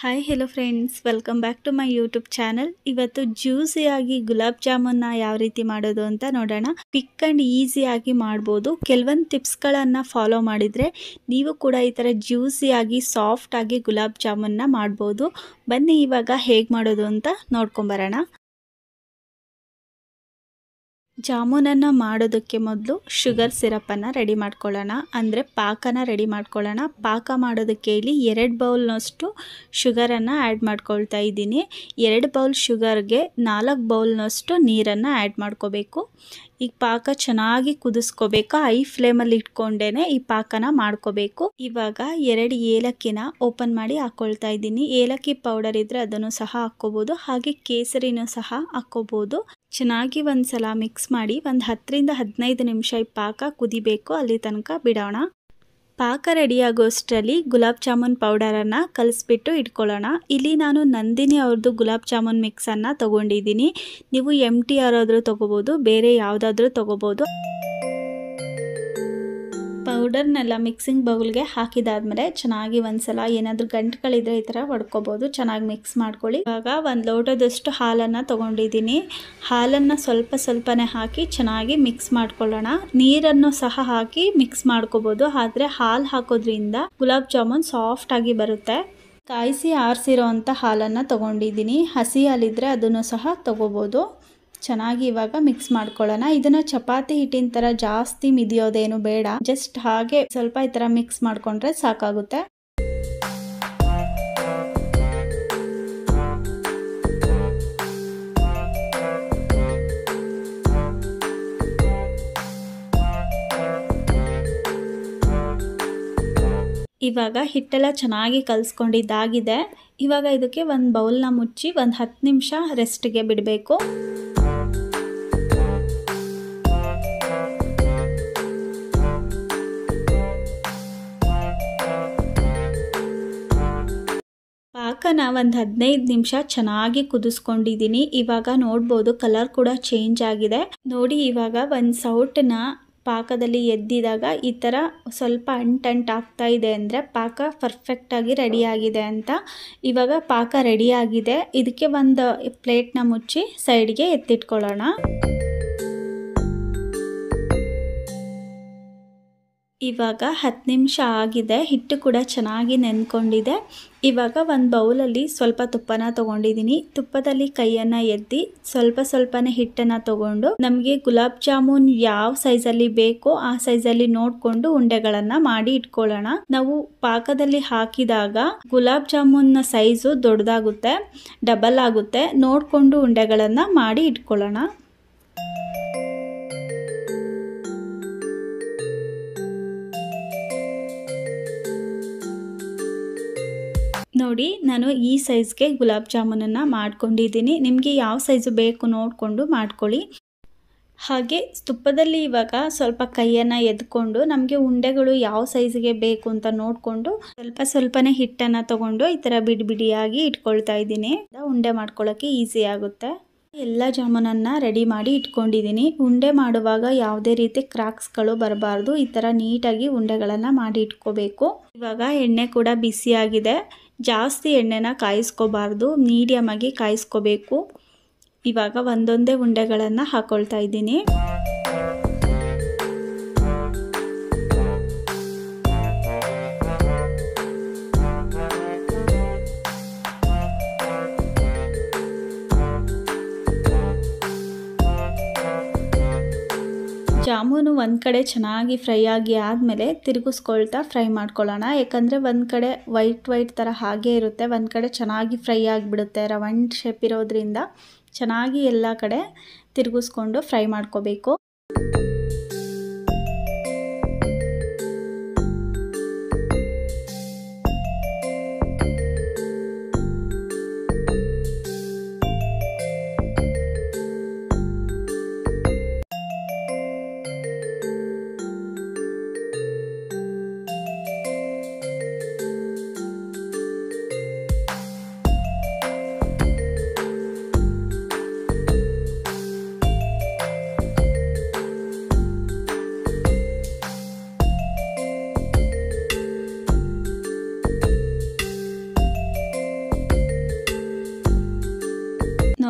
hi hello friends welcome back to my YouTube channel ಇವತ್ತು ಜ್ಯೂಸಿಯಾಗಿ ಗುಲಾಬ್ ಜಾಮೂನ್ನ ಯಾವ ರೀತಿ ಮಾಡೋದು ಅಂತ ನೋಡೋಣ ಕ್ವಿಕ್ ಆ್ಯಂಡ್ ಈಸಿಯಾಗಿ ಮಾಡ್ಬೋದು ಕೆಲವೊಂದು ಟಿಪ್ಸ್ಗಳನ್ನು ಫಾಲೋ ಮಾಡಿದರೆ ನೀವು ಕೂಡ ಈ ಥರ ಜ್ಯೂಸಿಯಾಗಿ ಸಾಫ್ಟಾಗಿ ಗುಲಾಬ್ ಜಾಮೂನ್ನ ಮಾಡ್ಬೋದು ಬನ್ನಿ ಇವಾಗ ಹೇಗೆ ಮಾಡೋದು ಅಂತ ನೋಡ್ಕೊಂಬರೋಣ ಜಾಮೂನನ್ನು ಮಾಡೋದಕ್ಕೆ ಮೊದಲು ಶುಗರ್ ಸಿರಪನ್ನು ರೆಡಿ ಮಾಡ್ಕೊಳ್ಳೋಣ ಅಂದರೆ ಪಾಕನ ರೆಡಿ ಮಾಡ್ಕೊಳ್ಳೋಣ ಪಾಕ ಮಾಡೋದಕ್ಕೆ ಇಲ್ಲಿ ಎರಡು ಬೌಲ್ನಷ್ಟು ಶುಗರನ್ನು ಆ್ಯಡ್ ಮಾಡ್ಕೊಳ್ತಾ ಇದ್ದೀನಿ ಎರಡು ಬೌಲ್ ಶುಗರ್ಗೆ ನಾಲ್ಕು ಬೌಲ್ನಷ್ಟು ನೀರನ್ನು ಆ್ಯಡ್ ಮಾಡ್ಕೋಬೇಕು ಈಗ ಪಾಕ ಚೆನ್ನಾಗಿ ಕುದಿಸ್ಕೋಬೇಕು ಐ ಫ್ಲೇಮಲ್ಲಿ ಇಟ್ಕೊಂಡೇ ಈ ಪಾಕನ ಮಾಡ್ಕೋಬೇಕು ಇವಾಗ ಎರಡು ಏಲಕ್ಕಿನ ಓಪನ್ ಮಾಡಿ ಹಾಕ್ಕೊಳ್ತಾ ಇದ್ದೀನಿ ಏಲಕ್ಕಿ ಪೌಡರ್ ಇದ್ದರೆ ಅದನ್ನು ಸಹ ಹಾಕ್ಕೋಬೋದು ಹಾಗೆ ಕೇಸರಿನೂ ಸಹ ಹಾಕ್ಕೋಬೋದು ಚೆನ್ನಾಗಿ ಒಂದ್ಸಲ ಮಿಕ್ಸ್ ಮಾಡಿ ಒಂದು ಹತ್ತರಿಂದ ಹದಿನೈದು ನಿಮಿಷ ಈ ಪಾಕ ಕುದಿಬೇಕು ಅಲ್ಲಿ ತನಕ ಬಿಡೋಣ ಪಾಕ ರೆಡಿಯಾಗೋಷ್ಟರಲ್ಲಿ ಗುಲಾಬ್ ಜಾಮೂನ್ ಪೌಡರನ್ನು ಕಲಿಸ್ಬಿಟ್ಟು ಇಟ್ಕೊಳ್ಳೋಣ ಇಲ್ಲಿ ನಾನು ನಂದಿನಿ ಅವ್ರದ್ದು ಗುಲಾಬ್ ಜಾಮೂನ್ ಮಿಕ್ಸನ್ನು ತೊಗೊಂಡಿದ್ದೀನಿ ನೀವು ಎಮ್ ಟಿ ಯಾರಾದರೂ ತೊಗೋಬೋದು ಬೇರೆ ಯಾವುದಾದ್ರೂ ತೊಗೋಬೋದು ಪೌಡರ್ನೆಲ್ಲ ಮಿಕ್ಸಿಂಗ್ ಬೌಲ್ಗೆ ಹಾಕಿದಾದ್ಮೇಲೆ ಚೆನ್ನಾಗಿ ಒಂದ್ಸಲ ಏನಾದರೂ ಗಂಟುಗಳಿದ್ರೆ ಈ ಥರ ಹೊಡ್ಕೋಬೋದು ಚೆನ್ನಾಗಿ ಮಿಕ್ಸ್ ಮಾಡ್ಕೊಳ್ಳಿ ಇವಾಗ ಒಂದು ಲೋಟದಷ್ಟು ಹಾಲನ್ನು ತೊಗೊಂಡಿದ್ದೀನಿ ಹಾಲನ್ನು ಸ್ವಲ್ಪ ಸ್ವಲ್ಪನೇ ಹಾಕಿ ಚೆನ್ನಾಗಿ ಮಿಕ್ಸ್ ಮಾಡ್ಕೊಳ್ಳೋಣ ನೀರನ್ನು ಸಹ ಹಾಕಿ ಮಿಕ್ಸ್ ಮಾಡ್ಕೋಬೋದು ಆದರೆ ಹಾಲು ಹಾಕೋದ್ರಿಂದ ಗುಲಾಬ್ ಜಾಮೂನ್ ಸಾಫ್ಟ್ ಆಗಿ ಬರುತ್ತೆ ಕಾಯಿಸಿ ಆರಿಸಿರೋ ಅಂಥ ಹಾಲನ್ನು ತೊಗೊಂಡಿದ್ದೀನಿ ಹಸಿ ಹಾಲಿದ್ರೆ ಅದನ್ನು ಸಹ ತೊಗೋಬೋದು ಚೆನ್ನಾಗಿ ಇವಾಗ ಮಿಕ್ಸ್ ಮಾಡ್ಕೊಳ್ಳೋಣ ಇದನ್ನ ಚಪಾತಿ ಹಿಟ್ಟಿನ ಥರ ಜಾಸ್ತಿ ಮಿದಿಯೋದೇನು ಬೇಡ ಜಸ್ಟ್ ಹಾಗೆ ಸ್ವಲ್ಪ ಈ ಥರ ಮಿಕ್ಸ್ ಮಾಡ್ಕೊಂಡ್ರೆ ಸಾಕಾಗುತ್ತೆ ಇವಾಗ ಹಿಟ್ಟೆಲ್ಲ ಚೆನ್ನಾಗಿ ಕಲಿಸ್ಕೊಂಡಿದ್ದಾಗಿದೆ ಇವಾಗ ಇದಕ್ಕೆ ಒಂದು ಬೌಲ್ನ ಮುಚ್ಚಿ ಒಂದು ಹತ್ತು ನಿಮಿಷ ರೆಸ್ಟ್ಗೆ ಬಿಡಬೇಕು ಪಾಕನ ಒಂದು ಹದಿನೈದು ನಿಮಿಷ ಚೆನ್ನಾಗಿ ಕುದಿಸ್ಕೊಂಡಿದ್ದೀನಿ ಇವಾಗ ನೋಡ್ಬೋದು ಕಲರ್ ಕೂಡ ಚೇಂಜ್ ಆಗಿದೆ ನೋಡಿ ಇವಾಗ ಒಂದು ಸೌಟನ್ನ ಪಾಕದಲ್ಲಿ ಎದ್ದಿದಾಗ ಈ ಥರ ಸ್ವಲ್ಪ ಅಂಟಂಟ್ ಆಗ್ತಾ ಇದೆ ಅಂದರೆ ಪಾಕ ಪರ್ಫೆಕ್ಟಾಗಿ ರೆಡಿಯಾಗಿದೆ ಅಂತ ಇವಾಗ ಪಾಕ ರೆಡಿಯಾಗಿದೆ ಇದಕ್ಕೆ ಒಂದು ಪ್ಲೇಟ್ನ ಮುಚ್ಚಿ ಸೈಡ್ಗೆ ಎತ್ತಿಟ್ಕೊಳ್ಳೋಣ ಇವಾಗ ಹತ್ತು ನಿಮಿಷ ಆಗಿದೆ ಹಿಟ್ಟು ಕೂಡ ಚೆನ್ನಾಗಿ ನೆನ್ಕೊಂಡಿದೆ ಇವಾಗ ಒಂದು ಬೌಲಲ್ಲಿ ಸ್ವಲ್ಪ ತುಪ್ಪನ ತೊಗೊಂಡಿದ್ದೀನಿ ತುಪ್ಪದಲ್ಲಿ ಕೈಯನ್ನು ಎದ್ದಿ ಸ್ವಲ್ಪ ಸ್ವಲ್ಪನೇ ಹಿಟ್ಟನ್ನು ತೊಗೊಂಡು ನಮಗೆ ಗುಲಾಬ್ ಜಾಮೂನ್ ಯಾವ ಸೈಜಲ್ಲಿ ಬೇಕೋ ಆ ಸೈಜಲ್ಲಿ ನೋಡಿಕೊಂಡು ಉಂಡೆಗಳನ್ನು ಮಾಡಿ ಇಟ್ಕೊಳ್ಳೋಣ ನಾವು ಪಾಕದಲ್ಲಿ ಹಾಕಿದಾಗ ಗುಲಾಬ್ ಜಾಮೂನ್ನ ಸೈಜು ದೊಡ್ಡದಾಗುತ್ತೆ ಡಬಲ್ ಆಗುತ್ತೆ ನೋಡಿಕೊಂಡು ಉಂಡೆಗಳನ್ನು ಮಾಡಿ ಇಟ್ಕೊಳ್ಳೋಣ ನೋಡಿ ನಾನು ಈ ಸೈಜ್ಗೆ ಗುಲಾಬ್ ಜಾಮೂನನ್ನು ಮಾಡ್ಕೊಂಡಿದ್ದೀನಿ ನಿಮಗೆ ಯಾವ ಸೈಜು ಬೇಕು ನೋಡಿಕೊಂಡು ಮಾಡ್ಕೊಳ್ಳಿ ಹಾಗೆ ತುಪ್ಪದಲ್ಲಿ ಇವಾಗ ಸ್ವಲ್ಪ ಕೈಯನ್ನು ಎದ್ಕೊಂಡು ನಮಗೆ ಉಂಡೆಗಳು ಯಾವ ಸೈಜಿಗೆ ಬೇಕು ಅಂತ ನೋಡಿಕೊಂಡು ಸ್ವಲ್ಪ ಸ್ವಲ್ಪನೇ ಹಿಟ್ಟನ್ನು ತೊಗೊಂಡು ಈ ಥರ ಬಿಡಿ ಬಿಡಿಯಾಗಿ ಇಟ್ಕೊಳ್ತಾ ಇದ್ದೀನಿ ಉಂಡೆ ಮಾಡ್ಕೊಳ್ಳೋಕ್ಕೆ ಈಸಿ ಆಗುತ್ತೆ ಎಲ್ಲ ಜಾಮೂನನ್ನು ರೆಡಿ ಮಾಡಿ ಇಟ್ಕೊಂಡಿದ್ದೀನಿ ಉಂಡೆ ಮಾಡುವಾಗ ಯಾವುದೇ ರೀತಿ ಕ್ರಾಕ್ಸ್ಗಳು ಬರಬಾರ್ದು ಈ ಥರ ನೀಟಾಗಿ ಉಂಡೆಗಳನ್ನು ಮಾಡಿ ಇಟ್ಕೋಬೇಕು ಇವಾಗ ಎಣ್ಣೆ ಕೂಡ ಬಿಸಿಯಾಗಿದೆ ಜಾಸ್ತಿ ಎಣ್ಣೆನ ಕಾಯಿಸ್ಕೋಬಾರ್ದು ಮೀಡಿಯಮ್ ಆಗಿ ಕಾಯಿಸ್ಕೋಬೇಕು ಇವಾಗ ಒಂದೊಂದೇ ಉಂಡೆಗಳನ್ನು ಹಾಕೊಳ್ತಾ ಇದ್ದೀನಿ ಜಾಮೂನು ಒಂದು ಕಡೆ ಚೆನ್ನಾಗಿ ಫ್ರೈ ಆಗಿ ಆದಮೇಲೆ ತಿರುಗಿಸ್ಕೊಳ್ತಾ ಫ್ರೈ ಮಾಡ್ಕೊಳ್ಳೋಣ ಯಾಕಂದರೆ ಒಂದು ಕಡೆ ವೈಟ್ ವೈಟ್ ಥರ ಹಾಗೇ ಇರುತ್ತೆ ಒಂದು ಕಡೆ ಚೆನ್ನಾಗಿ ಫ್ರೈ ಆಗಿಬಿಡುತ್ತೆ ರವಂಡ್ ಶೇಪ್ ಇರೋದ್ರಿಂದ ಚೆನ್ನಾಗಿ ಎಲ್ಲ ಕಡೆ ತಿರುಗಿಸ್ಕೊಂಡು ಫ್ರೈ ಮಾಡ್ಕೋಬೇಕು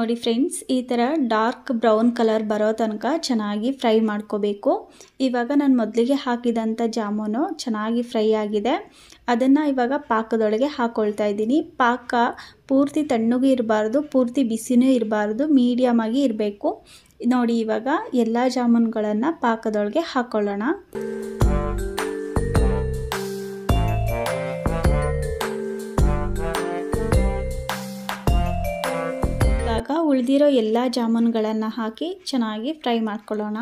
ನೋಡಿ ಫ್ರೆಂಡ್ಸ್ ಈ ಥರ ಡಾರ್ಕ್ ಬ್ರೌನ್ ಕಲರ್ ಬರೋ ತನಕ ಚೆನ್ನಾಗಿ ಫ್ರೈ ಮಾಡ್ಕೋಬೇಕು ಇವಾಗ ನಾನು ಮೊದಲಿಗೆ ಹಾಕಿದಂಥ ಜಾಮೂನು ಚೆನ್ನಾಗಿ ಫ್ರೈ ಆಗಿದೆ ಅದನ್ನು ಇವಾಗ ಪಾಕದೊಳಗೆ ಹಾಕ್ಕೊಳ್ತಾ ಇದ್ದೀನಿ ಪಾಕ ಪೂರ್ತಿ ತಣ್ಣಗೂ ಇರಬಾರ್ದು ಪೂರ್ತಿ ಬಿಸಿನೂ ಇರಬಾರ್ದು ಮೀಡಿಯಮ್ ಆಗಿ ಇರಬೇಕು ನೋಡಿ ಇವಾಗ ಎಲ್ಲ ಜಾಮೂನ್ಗಳನ್ನು ಪಾಕದೊಳಗೆ ಹಾಕ್ಕೊಳ್ಳೋಣ ಇವಾಗ ಉಳಿದಿರೋ ಎಲ್ಲ ಜಾಮೂನ್ಗಳನ್ನು ಹಾಕಿ ಚೆನ್ನಾಗಿ ಫ್ರೈ ಮಾಡ್ಕೊಳ್ಳೋಣ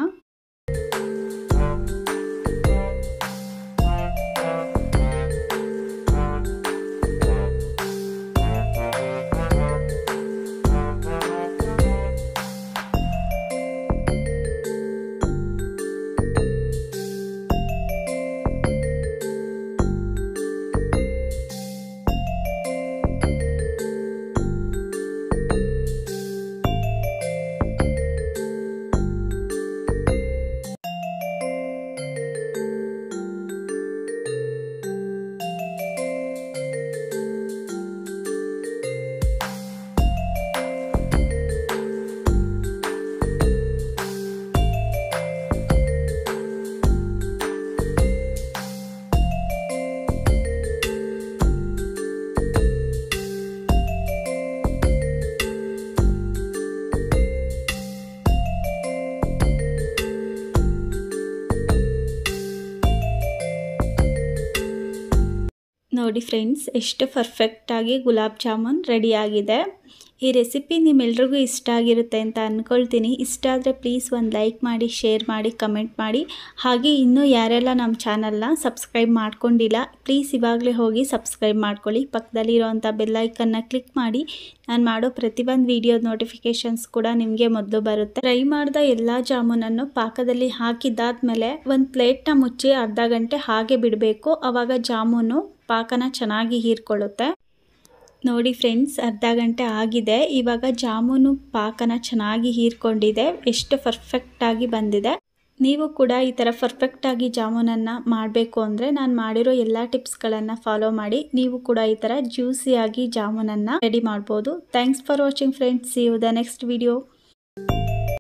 ನೋಡಿ ಫ್ರೆಂಡ್ಸ್ ಎಷ್ಟು ಪರ್ಫೆಕ್ಟಾಗಿ ಗುಲಾಬ್ ಜಾಮೂನ್ ರೆಡಿಯಾಗಿದೆ ಈ ರೆಸಿಪಿ ನಿಮ್ಮೆಲ್ರಿಗೂ ಇಷ್ಟ ಆಗಿರುತ್ತೆ ಅಂತ ಅಂದ್ಕೊಳ್ತೀನಿ ಇಷ್ಟ ಆದರೆ ಪ್ಲೀಸ್ ಒಂದು ಲೈಕ್ ಮಾಡಿ ಶೇರ್ ಮಾಡಿ ಕಮೆಂಟ್ ಮಾಡಿ ಹಾಗೆ ಇನ್ನೂ ಯಾರೆಲ್ಲ ನಮ್ಮ ಚಾನಲ್ನ ಸಬ್ಸ್ಕ್ರೈಬ್ ಮಾಡ್ಕೊಂಡಿಲ್ಲ ಪ್ಲೀಸ್ ಇವಾಗಲೇ ಹೋಗಿ ಸಬ್ಸ್ಕ್ರೈಬ್ ಮಾಡ್ಕೊಳ್ಳಿ ಪಕ್ಕದಲ್ಲಿರೋವಂಥ ಬೆಲ್ಲೈಕನ್ನ ಕ್ಲಿಕ್ ಮಾಡಿ ನಾನು ಮಾಡೋ ಪ್ರತಿಯೊಂದು ವೀಡಿಯೋದ ನೋಟಿಫಿಕೇಷನ್ಸ್ ಕೂಡ ನಿಮಗೆ ಮೊದಲು ಬರುತ್ತೆ ಫ್ರೈ ಮಾಡಿದ ಎಲ್ಲ ಜಾಮೂನನ್ನು ಪಾಕದಲ್ಲಿ ಹಾಕಿದ್ದಾದ್ಮೇಲೆ ಒಂದು ಪ್ಲೇಟ್ನ ಮುಚ್ಚಿ ಅರ್ಧ ಗಂಟೆ ಹಾಗೆ ಬಿಡಬೇಕು ಆವಾಗ ಜಾಮೂನು ಪಾಕನ ಚೆನ್ನಾಗಿ ಹೀರ್ಕೊಳ್ಳುತ್ತೆ ನೋಡಿ ಫ್ರೆಂಡ್ಸ್ ಅರ್ಧ ಗಂಟೆ ಆಗಿದೆ ಇವಾಗ ಜಾಮೂನು ಪಾಕನ ಚೆನ್ನಾಗಿ ಹೀರ್ಕೊಂಡಿದೆ ಎಷ್ಟು ಪರ್ಫೆಕ್ಟಾಗಿ ಬಂದಿದೆ ನೀವು ಕೂಡ ಈ ಥರ ಪರ್ಫೆಕ್ಟಾಗಿ ಜಾಮೂನನ್ನು ಮಾಡಬೇಕು ಅಂದರೆ ನಾನು ಮಾಡಿರೋ ಎಲ್ಲ ಟಿಪ್ಸ್ಗಳನ್ನು ಫಾಲೋ ಮಾಡಿ ನೀವು ಕೂಡ ಈ ಥರ ಜ್ಯೂಸಿಯಾಗಿ ಜಾಮೂನನ್ನು ರೆಡಿ ಮಾಡ್ಬೋದು thanks for watching friends see you the next video